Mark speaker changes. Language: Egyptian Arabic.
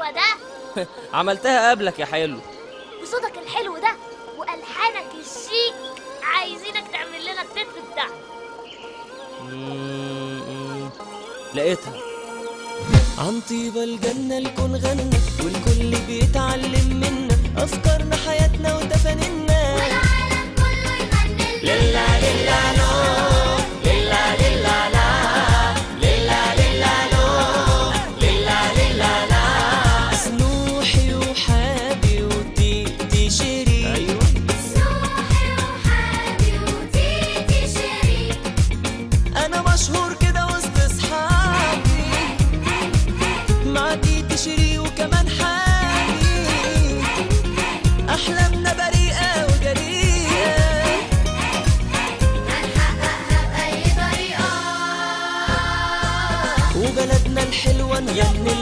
Speaker 1: هو ده
Speaker 2: عملتها قبلك يا حلو
Speaker 1: بصوتك الحلو ده والحانك الشيك عايزينك تعمل لنا التتر بتاعنا
Speaker 2: مم، لقيتها
Speaker 3: عن طيبة الجنة الكون غنى والكل بيتعلم منا أفكارنا حياتنا وتفانينا
Speaker 1: والعالم كله يغني
Speaker 3: للا للا لو للا للا لا للا للا لو للا للا لا سنوحي وحابي وتيتي شيرين أيوة
Speaker 1: سوحي وحابي وتيتي شيرين
Speaker 3: أنا مشهور كده وسط أصحابي مع تيتي شيري وكمان حالي أحلامنا بريئة وجريئة
Speaker 1: هنحققها بأي طريقة
Speaker 3: وبلدنا الحلوة نغني